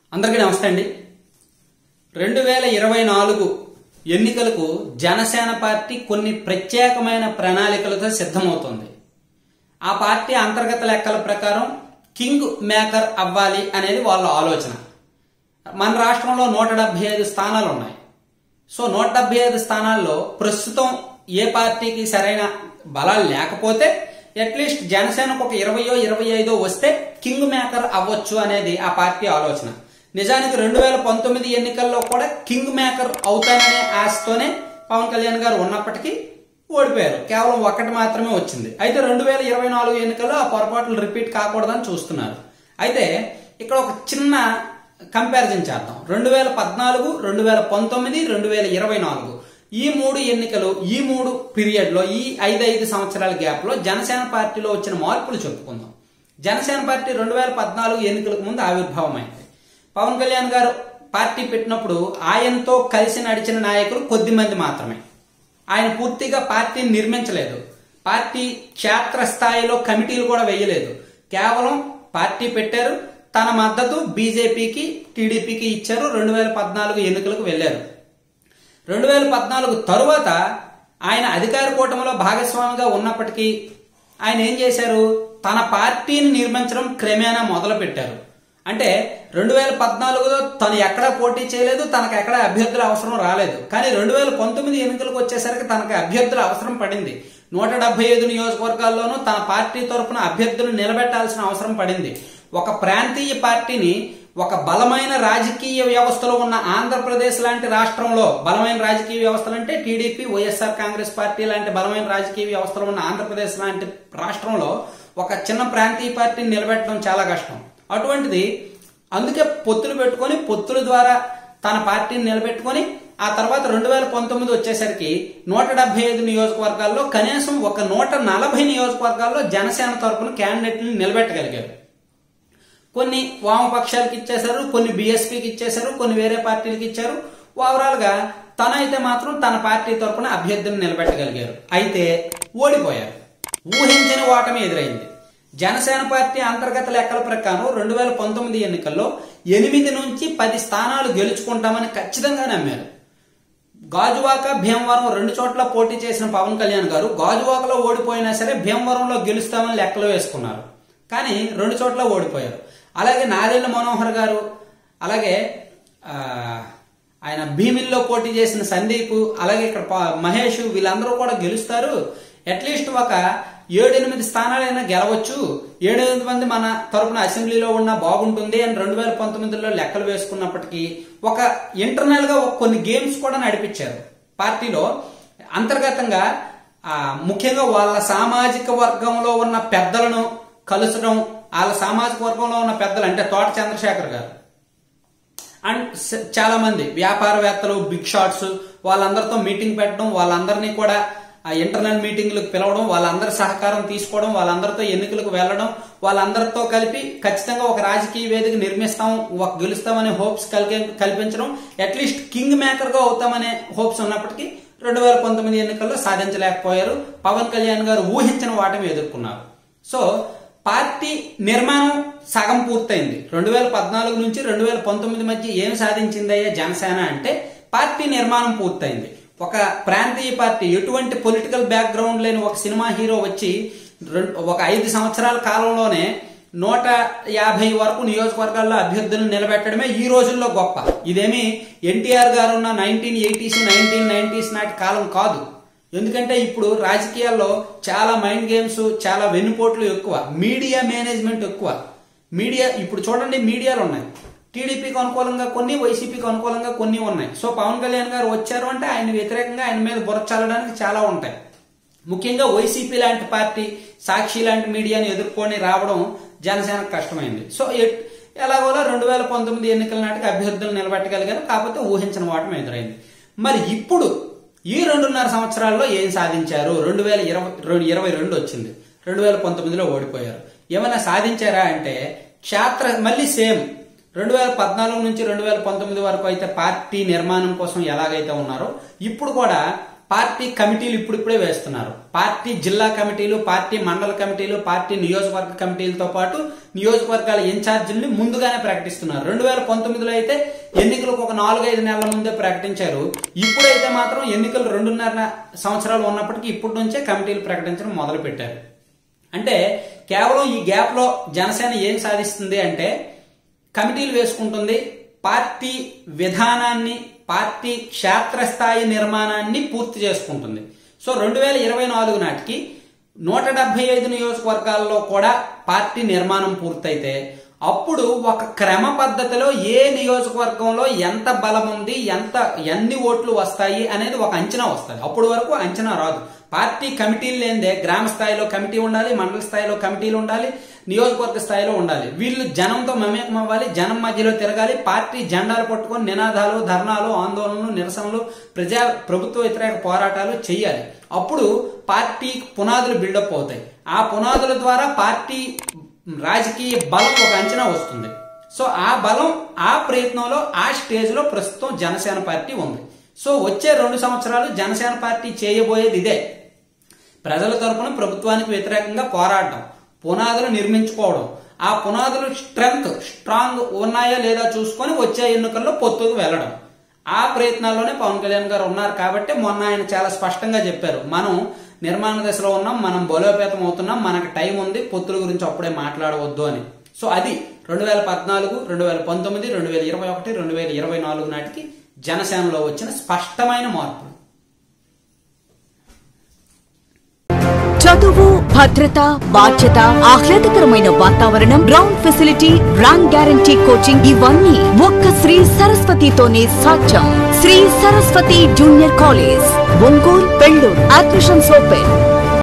అందరికీ నమస్తే అండి రెండు వేల ఇరవై నాలుగు ఎన్నికలకు జనసేన పార్టీ కొన్ని ప్రత్యేకమైన ప్రణాళికలతో సిద్ధమవుతోంది ఆ పార్టీ అంతర్గత లెక్కల ప్రకారం కింగ్ మేకర్ అవ్వాలి అనేది వాళ్ళ ఆలోచన మన రాష్ట్రంలో నూట డెబ్బై ఐదు స్థానాలు ఉన్నాయి సో నూట డెబ్బై ఐదు స్థానాల్లో ప్రస్తుతం ఏ పార్టీకి సరైన బలాలు లేకపోతే అట్లీస్ట్ జనసేనకు ఒక ఇరవయో ఇరవై ఐదో వస్తే కింగ్ మేకర్ అవ్వచ్చు అనేది ఆ పార్టీ ఆలోచన నిజానికి రెండు వేల పంతొమ్మిది ఎన్నికల్లో కూడా కింగ్ మేకర్ అవుతాననే ఆశతోనే పవన్ కళ్యాణ్ గారు ఉన్నప్పటికీ ఓడిపోయారు కేవలం ఒకటి మాత్రమే వచ్చింది అయితే రెండు వేల ఇరవై నాలుగు ఎన్నికల్లో ఆ పొరపాట్లు రిపీట్ కాకూడదని చూస్తున్నారు అయితే ఇక్కడ ఒక చిన్న కంపారిజన్ చేద్దాం రెండు వేల పద్నాలుగు రెండు వేల పంతొమ్మిది రెండు వేల ఇరవై నాలుగు ఈ మూడు ఎన్నికలు ఈ మూడు పీరియడ్ లో ఈ ఐదు ఐదు సంవత్సరాల గ్యాప్ లో జనసేన పార్టీలో వచ్చిన మార్పులు చెప్పుకుందాం జనసేన పార్టీ రెండు వేల పద్నాలుగు ఎన్నికలకు ముందు ఆవిర్భావం అయింది పవన్ కళ్యాణ్ గారు పార్టీ పెట్టినప్పుడు ఆయనతో కలిసి నడిచిన నాయకులు కొద్ది మంది మాత్రమే ఆయన పూర్తిగా పార్టీని నిర్మించలేదు పార్టీ క్షేత్ర స్థాయిలో కమిటీలు కూడా వేయలేదు కేవలం పార్టీ పెట్టారు తన మద్దతు బీజేపీకి టీడీపీకి ఇచ్చారు రెండు వేల పద్నాలుగు ఎన్నికలకు వెళ్లారు రెండు వేల పద్నాలుగు తరువాత ఆయన అధికార కూటమిలో భాగస్వామిగా ఉన్నప్పటికీ ఆయన ఏం చేశారు తన పార్టీని నిర్మించడం క్రమేణా మొదలు పెట్టారు అంటే రెండు వేల పద్నాలుగులో తను ఎక్కడా పోటీ చేయలేదు తనకు ఎక్కడ అభ్యర్థుల అవసరం రాలేదు కానీ రెండు వేల పంతొమ్మిది ఎన్నికలకు వచ్చేసరికి తనకు అభ్యర్థుల అవసరం పడింది నూట డెబ్బై ఐదు నియోజకవర్గాల్లోనూ తన పార్టీ తరఫున అభ్యర్థులు నిలబెట్టాల్సిన అవసరం పడింది ఒక ప్రాంతీయ పార్టీని ఒక బలమైన రాజకీయ వ్యవస్థలో ఉన్న ఆంధ్రప్రదేశ్ లాంటి రాష్ట్రంలో బలమైన రాజకీయ వ్యవస్థలు అంటే టీడీపీ వైఎస్ఆర్ కాంగ్రెస్ పార్టీ లాంటి బలమైన రాజకీయ వ్యవస్థలో ఉన్న ఆంధ్రప్రదేశ్ లాంటి రాష్ట్రంలో ఒక చిన్న ప్రాంతీయ పార్టీని నిలబెట్టడం చాలా కష్టం అటువంటిది అందుకే పొత్తులు పెట్టుకొని పొత్తుల ద్వారా తన పార్టీని నిలబెట్టుకొని ఆ తర్వాత రెండు వేల పంతొమ్మిది వచ్చేసరికి నూట డెబ్బై ఐదు నియోజకవర్గాల్లో కనీసం ఒక నూట నలభై నియోజకవర్గాల్లో జనసేన తరపున క్యాండిడేట్ని నిలబెట్టగలిగారు కొన్ని వామపక్షాలకు ఇచ్చేశారు కొన్ని బీఎస్పీకి ఇచ్చేశారు కొన్ని వేరే పార్టీలకు ఇచ్చారు ఓవరాల్ గా తనైతే మాత్రం తన పార్టీ తరపున అభ్యర్థిని నిలబెట్టగలిగారు అయితే ఓడిపోయారు ఊహించని ఓటమి ఎదురైంది జనసేన పార్టీ అంతర్గత లెక్కల ప్రకారం రెండు వేల పంతొమ్మిది ఎన్నికల్లో ఎనిమిది నుంచి పది స్థానాలు గెలుచుకుంటామని ఖచ్చితంగా నమ్మారు గాజువాక భీమవరం రెండు చోట్ల పోటీ చేసిన పవన్ కళ్యాణ్ గారు గాజువాకలో ఓడిపోయినా సరే భీమవరంలో గెలుస్తామని లెక్కలు వేసుకున్నారు కానీ రెండు చోట్ల ఓడిపోయారు అలాగే నాదెళ్ల మనోహర్ గారు అలాగే ఆ, ఆయన భీమిల్లో పోటీ చేసిన సందీప్ అలాగే ఇక్కడ ప- మహేష్ వీళ్ళందరూ కూడా గెలుస్తారు అట్లీస్ట్ ఒక ఏడెనిమిది స్థానాలైనా గెలవచ్చు ఏడెనిమిది మంది మన తరపున అసెంబ్లీలో ఉన్న బాగుంటుంది అని రెండు వేల పంతొమ్మిదిలో లెక్కలు వేసుకున్నప్పటికీ ఒక ఇంటర్నల్ గా ఒక కొన్ని గేమ్స్ కూడా నడిపించారు పార్టీలో అంతర్గతంగా ఆ, ముఖ్యంగా వాళ్ళ సామాజిక వర్గంలో ఉన్న పెద్దలను కలుసడం వాళ్ళ సామాజిక వర్గంలో ఉన్న పెద్దలు అంటే తోట చంద్రశేఖర్ గారు అండ్ స- చాలా మంది వ్యాపారవేత్తలు బిగ్ షాట్స్ వాళ్ళందరితో మీటింగ్ పెట్టడం వాళ్ళందరినీ కూడా ఆ ఇంటర్నల్ మీటింగ్లకు పిలవడం వాళ్ళందరి సహకారం తీసుకోవడం వాళ్ళందరితో ఎన్నికలకు వెళ్ళడం వాళ్ళందరితో కలిపి ఖచ్చితంగా ఒక రాజకీయ వేదిక నిర్మిస్తాం ఒక గెలుస్తామనే హోప్స్ కలిగి కల్పించడం అట్లీస్ట్ కింగ్ మేకర్ గా అవుతామనే హోప్స్ ఉన్నప్పటికీ రెండు వేల పంతొమ్మిది ఎన్నికల్లో సాధించలేకపోయారు పవన్ కళ్యాణ్ గారు ఊహించిన వాటమి ఎదుర్కొన్నారు సో పార్టీ నిర్మాణం సగం పూర్తయింది రెండు వేల పద్నాలుగు నుంచి రెండు వేల పంతొమ్మిది మధ్య ఏం సాధించిందయ్యా జనసేన అంటే పార్టీ నిర్మాణం పూర్తయింది ఒక ప్రాంతీయ పార్టీ ఎటువంటి పొలిటికల్ బ్యాక్గ్రౌండ్ లేని ఒక సినిమా హీరో వచ్చి రెం- ఒక ఐదు సంవత్సరాల కాలంలోనే నూట యాభై వరకు నియోజకవర్గాల్లో అభ్యర్థులను నిలబెట్టడమే ఈ రోజుల్లో గొప్ప ఇదేమి ఎన్టీఆర్ గారు ఉన్న నైన్టీన్ ఎయిటీస్ నైన్టీన్ నైన్టీస్ నాటి కాలం కాదు ఎందుకంటే ఇప్పుడు రాజకీయాల్లో చాలా మైండ్ గేమ్స్ చాలా వెన్నుపోట్లు ఎక్కువ మీడియా మేనేజ్మెంట్ ఎక్కువ మీడియా ఇప్పుడు చూడండి మీడియాలు ఉన్నాయి టీడీపీకి అనుకూలంగా కొన్ని వైసీపీకి అనుకూలంగా కొన్ని ఉన్నాయి సో పవన్ కళ్యాణ్ గారు వచ్చారు అంటే ఆయన వ్యతిరేకంగా ఆయన మీద బుర్ర చల్లడానికి చాలా ఉంటాయి ముఖ్యంగా వైసీపీ లాంటి పార్టీ సాక్షి లాంటి మీడియాని ఎదుర్కొని రావడం జనసేనకు కష్టమైంది సో ఎట్- ఎలాగోలా రెండు వేల పంతొమ్మిది ఎన్నికల నాటికి అభ్యర్థులు నిలబెట్టగలిగారు కాకపోతే ఊహించిన ఓటమి ఎదురైంది మరి ఇప్పుడు ఈ రెండున్నర సంవత్సరాల్లో ఏం సాధించారు రెండు వేల ఇరవై ఇరవై రెండు వచ్చింది రెండు వేల పంతొమ్మిదిలో ఓడిపోయారు ఏమైనా సాధించారా అంటే క్షేత్ర మళ్ళీ సేమ్ రెండు వేల పద్నాలుగు నుంచి రెండు వేల పంతొమ్మిది వరకు అయితే పార్టీ నిర్మాణం కోసం ఎలాగైతే ఉన్నారో ఇప్పుడు కూడా పార్టీ కమిటీలు ఇప్పుడిప్పుడే వేస్తున్నారు పార్టీ జిల్లా కమిటీలు పార్టీ మండల కమిటీలు పార్టీ నియోజకవర్గ కమిటీలతో పాటు నియోజకవర్గాల ఇన్ఛార్జీల్ని ముందుగానే ప్రకటిస్తున్నారు రెండు వేల పంతొమ్మిదిలో అయితే ఎన్నికలకు ఒక నాలుగైదు నెలల ముందే ప్రకటించారు ఇప్పుడైతే మాత్రం ఎన్నికలు రెండున్నర సంవత్సరాలు ఉన్నప్పటికీ ఇప్పటి నుంచే కమిటీలు ప్రకటించడం మొదలు పెట్టారు అంటే కేవలం ఈ గ్యాప్ లో జనసేన ఏం సాధిస్తుంది అంటే కమిటీలు వేసుకుంటుంది పార్టీ విధానాన్ని పార్టీ క్షేత్రస్థాయి నిర్మాణాన్ని పూర్తి చేసుకుంటుంది సో రెండు వేల ఇరవై నాలుగు నాటికి నూట డెబ్బై ఐదు నియోజకవర్గాల్లో కూడా పార్టీ నిర్మాణం పూర్తయితే అప్పుడు ఒక క్రమ పద్ధతిలో ఏ నియోజకవర్గంలో ఎంత బలం ఉంది ఎంత ఎన్ని ఓట్లు వస్తాయి అనేది ఒక అంచనా వస్తుంది అప్పుడు వరకు అంచనా రాదు పార్టీ కమిటీలు లేదే గ్రామ స్థాయిలో కమిటీ ఉండాలి మండల స్థాయిలో కమిటీలు ఉండాలి నియోజకవర్గ స్థాయిలో ఉండాలి వీళ్ళు జనంతో మమేకం అవ్వాలి జనం మధ్యలో తిరగాలి పార్టీ జెండాలు పట్టుకొని నినాదాలు ధర్నాలు ఆందోళనలు నిరసనలు ప్రజా ప్రభుత్వ వ్యతిరేక పోరాటాలు చేయాలి అప్పుడు పార్టీ పునాదులు బిల్డప్ అవుతాయి ఆ పునాదుల ద్వారా పార్టీ రాజకీయ బలం ఒక అంచనా వస్తుంది సో ఆ బలం ఆ ప్రయత్నంలో ఆ స్టేజ్ లో ప్రస్తుతం జనసేన పార్టీ ఉంది సో వచ్చే రెండు సంవత్సరాలు జనసేన పార్టీ చేయబోయేది ఇదే ప్రజల తరపున ప్రభుత్వానికి వ్యతిరేకంగా పోరాడటం పునాదులు నిర్మించుకోవడం ఆ పునాదులు స్ట్రెంగ్త్ స్ట్రాంగ్ ఉన్నాయా లేదా చూసుకొని వచ్చే ఎన్నికల్లో పొత్తుకు వెళ్ళడం ఆ ప్రయత్నాల్లోనే పవన్ కళ్యాణ్ గారు ఉన్నారు కాబట్టి మొన్న ఆయన చాలా స్పష్టంగా చెప్పారు మనం నిర్మాణ దశలో ఉన్నాం మనం బలోపేతం అవుతున్నాం మనకు టైం ఉంది పొత్తుల గురించి అప్పుడే మాట్లాడవద్దు అని సో అది రెండు వేల పద్నాలుగు రెండు వేల పంతొమ్మిది రెండు వేల ఇరవై ఒకటి రెండు వేల ఇరవై నాలుగు నాటికి జనసేనలో వచ్చిన స్పష్టమైన మార్పులు చదువు భద్రత బాధ్యత ఆహ్లాదకరమైన వాతావరణం ground facility rank guarantee coaching ఇవన్నీ ఒక్క శ్రీ సరస్వతితోనే సాధ్యం Shri Saraswati junior college Ongole Pelluru admissions open